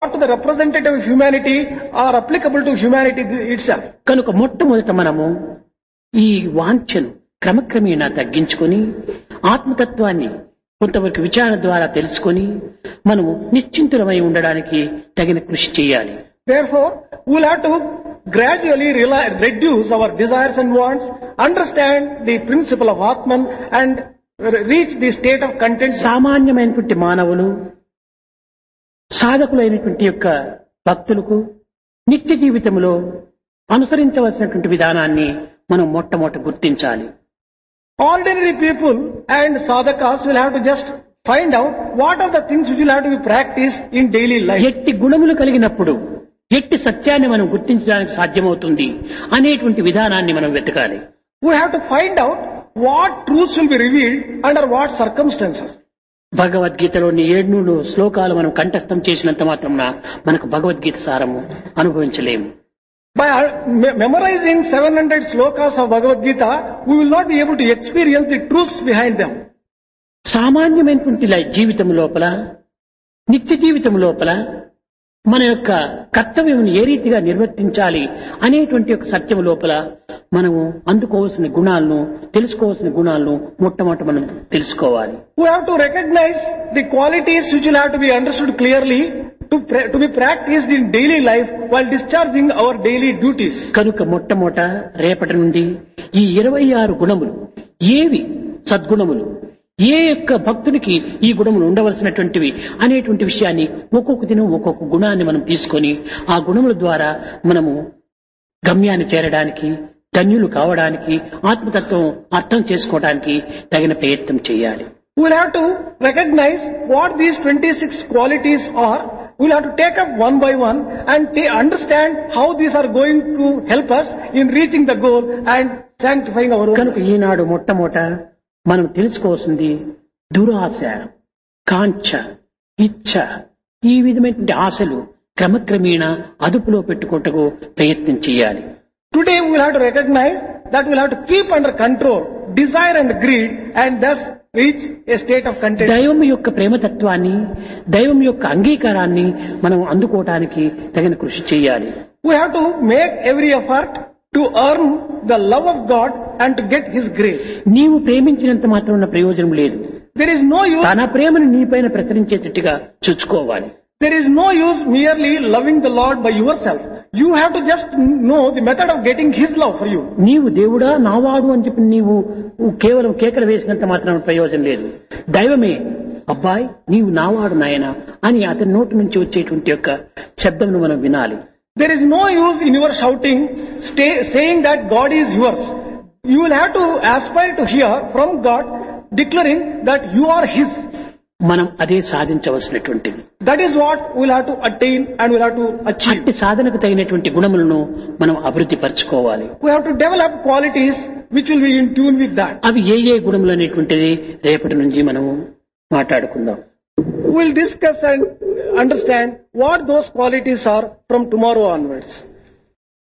to the representative of humanity are applicable to humanity itself. కనుక మొట్టమొదట మనము ఈ వాంఛను క్రమక్రమేణా తగ్గించుకొని ఆత్మతత్వాన్ని కొంతవరకు విచారణ ద్వారా తెలుసుకొని మనము నిశ్చింతులమై ఉండడానికి తగిన కృషి చేయాలి Therefore, we'll have to gradually rela- reduce our desires and wants, understand the principle of Atman and re- reach the state of content. సామాన్యమైనటువంటి మానవులు సాధకులైనటువంటి యొక్క భక్తులకు నిత్య జీవితంలో అనుసరించవలసినటువంటి విధానాన్ని మనం మొట్టమొదట గుర్తించాలి Ordinary people and sadhakas will have to just find out what are the things which will have to be practiced in daily life. ఎట్టి గుణములు కలిగినప్పుడు ఎట్టి సత్యాన్ని మనం గుర్తించడానికి సాధ్యమవుతుంది అనేటువంటి విధానాన్ని మనం వెతకాలి We have to find out what truths will be revealed under what circumstances. భగవద్గీతలోని ఏడు శ్లోకాలు మనం కంఠస్థం చేసినంత మాత్రం మనకు భగవద్గీత సారము అనుభవించలేము By uh, me- memorizing 700 slokas of Bhagavad Gita, we will not be able to experience the truths behind them. సామాన్యమైనటువంటి లై- జీవితం లోపల నిత్య జీవితం లోపల మన యొక్క కర్తవ్యం ఏ రీతిగా నిర్వర్తించాలి అనేటువంటి ఒక సత్యం లోపల మనము అందుకోవాల్సిన గుణాలను తెలుసుకోవాల్సిన గుణాలను మొట్టమొదట మనం తెలుసుకోవాలి We have to recognize the qualities which will have to be understood clearly to, pra- to be practiced in daily life while discharging our daily duties. కనుక మొట్టమొదట రేపటి నుండి ఈ ఇరవై ఆరు గుణములు ఏవి సద్గుణములు ఏ యొక్క భక్తునికి ఈ గుణములు ఉండవలసినటువంటివి అనేటువంటి విషయాన్ని ఒక్కొక్క దినం ఒక్కొక్క గుణాన్ని మనం తీసుకొని ఆ గుణముల ద్వారా మనము గమ్యాన్ని చేరడానికి ధన్యులు కావడానికి ఆత్మతత్వం అర్థం చేసుకోవడానికి తగిన ప్రయత్నం చేయాలి We'll have to recognize what these 26 qualities are. We'll have to take up one by one and ta- understand how these are going to help us in reaching the goal and sanctifying our own. కనుక ఈనాడు మొట్టమొదట మనం తెలుసుకోవాల్సింది దురాశ కాంక్ష ఇచ్ఛ ఈ విధమైనటువంటి ఆశలు క్రమక్రమేణా అదుపులో పెట్టుకుంటకు ప్రయత్నం చేయాలి Today we'll have to recognize that we'll have to keep under control desire and greed and thus reach a state of content. దైవం యొక్క ప్రేమతత్వాన్ని దైవం యొక్క అంగీకారాన్ని మనం అందుకోవటానికి తగిన కృషి చేయాలి We have to make every effort to earn the love of God and to get His grace. నీవు ప్రేమించినంత మాత్రం ఉన్న ప్రయోజనం లేదు There is no use, తన ప్రేమను నీపైన ప్రసరించేటట్టుగా చూసుకోవాలి there is no use merely loving the Lord by yourself. You have to just know the method of getting His love for you. నీవు దేవుడా నావాడు అని చెప్పి నీవు కేవలం కేకలు వేసినంత మాత్రం ప్రయోజనం లేదు దైవమే అబ్బాయి నీవు నావాడు నాయన అని అతని నోటి నుంచి వచ్చేటువంటి యొక్క శబ్దమును మనం వినాలి There is no use in your shouting, stay, saying that God is yours. You will have to aspire to hear from God declaring that you are His. మనం అదే సాధించవలసినటువంటిది That is what we'll have to attain and we'll have to achieve. అట్టి సాధనకు తగినటువంటి గుణములను మనం అభివృద్ధి పరచుకోవాలి We have to develop qualities which will be in tune with that. అవి ఏ ఏ గుణములు అనేటువంటిది రేపటి నుంచి మనము మాట్లాడుకుందాం We'll discuss and understand what those qualities are from tomorrow onwards.